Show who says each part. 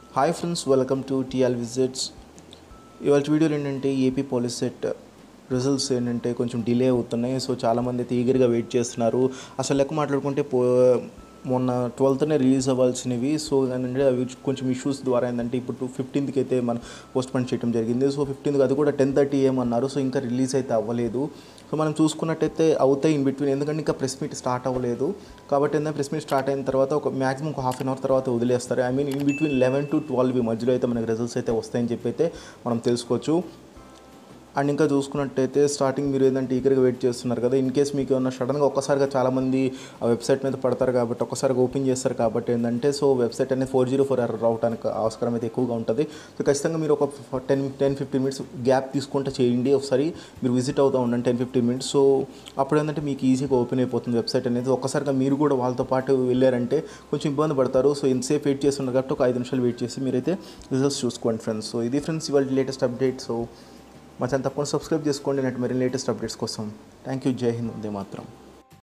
Speaker 1: hi friends welcome to TL visits ఇవాళ వీడియోలు ఏంటంటే ఏపీ పోలీస్ సెట్ రిజల్ట్స్ ఏంటంటే కొంచెం డిలే అవుతున్నాయి సో చాలామంది అయితే ఈగర్గా వెయిట్ చేస్తున్నారు అసలు లెక్క మాట్లాడుకుంటే పో మొన్న ట్వెల్త్నే రిలీజ్ అవ్వాల్సినవి సో ఏంటంటే అవి కొంచెం ఇష్యూస్ ద్వారా ఏంటంటే ఇప్పుడు టూ ఫిఫ్టీన్త్కి అయితే మనం పోస్ట్ పోన్ చేయడం జరిగింది సో ఫిఫ్టీన్త్కి అది కూడా టెన్ థర్టీ ఏమన్నారు సో ఇంకా రిలీజ్ అయితే అవ్వలేదు సో మనం చూసుకున్నట్టయితే అవుతాయి ఇన్ బిట్వీన్ ఎందుకంటే ఇంకా ప్రెస్ మీట్ స్టార్ట్ అవ్వలేదు కాబట్టి ఏంటంటే ప్రెస్ మీట్ స్టార్ట్ అయిన తర్వాత ఒక మ్యాక్సిమం ఒక హాఫ్ అన్ అవర్ తర్వాత వదిలేస్తారు I mean in between eleven to twelve ఈ మధ్యలో అయితే మనకి రిజల్ట్స్ అయితే వస్తాయని చెప్పి అయితే మనం తెలుసుకోవచ్చు అండ్ ఇంకా చూసుకున్నట్టయితే స్టార్టింగ్ మీరు ఏంటంటే ఈగర్గా వెయిట్ చేస్తున్నారు కదా ఇన్ కేస్ మీకు ఏమన్నా సడన్గా ఒక్కసారిగా చాలామంది ఆ వెబ్సైట్ మీద పడతారు కాబట్టి ఒక్కసారిగా ఓపెన్ చేస్తారు కాబట్టి ఏంటంటే సో వెబ్సైట్ అనేది ఫోర్ జీరో ఫోర్ ఎర్రర్ రావడానికి ఆస్కారం అయితే ఎక్కువగా ఉంటుంది సో ఖచ్చితంగా మీరు ఒక ten ten fifteen minutes gap తీసుకుంటే చేయండి ఒకసారి మీరు విజిట్ అవుతూ ఉండండి టెన్ ఫిఫ్టీన్ మినిట్స్ సో అప్పుడు ఏంటంటే మీకు ఈజీగా ఓపెన్ అయిపోతుంది వెబ్సైట్ అనేది ఒక్కసారిగా మీరు కూడా వాళ్ళతో పాటు వెళ్ళారంటే కొంచెం ఇబ్బంది పడతారు సో ఇంతసేపు వెయిట్ చేస్తున్నారు కాబట్టి ఒక ఐదు నిమిషాలు వెయిట్ చేసి మీరైతే రిజల్ట్స్ చూసుకోండి ఫ్రెండ్స్ సో ఇది ఫ్రెండ్స్ ఇవాళ లేటెస్ట్ అప్డేట్ సో మా ఛానల్ తప్పకుండా సబ్స్క్రైబ్ చేసుకోండి నెట్ మరి లేటెస్ట్ అప్డేట్స్ కోసం థ్యాంక్ యూ జై హింద్ వందే మాత్రం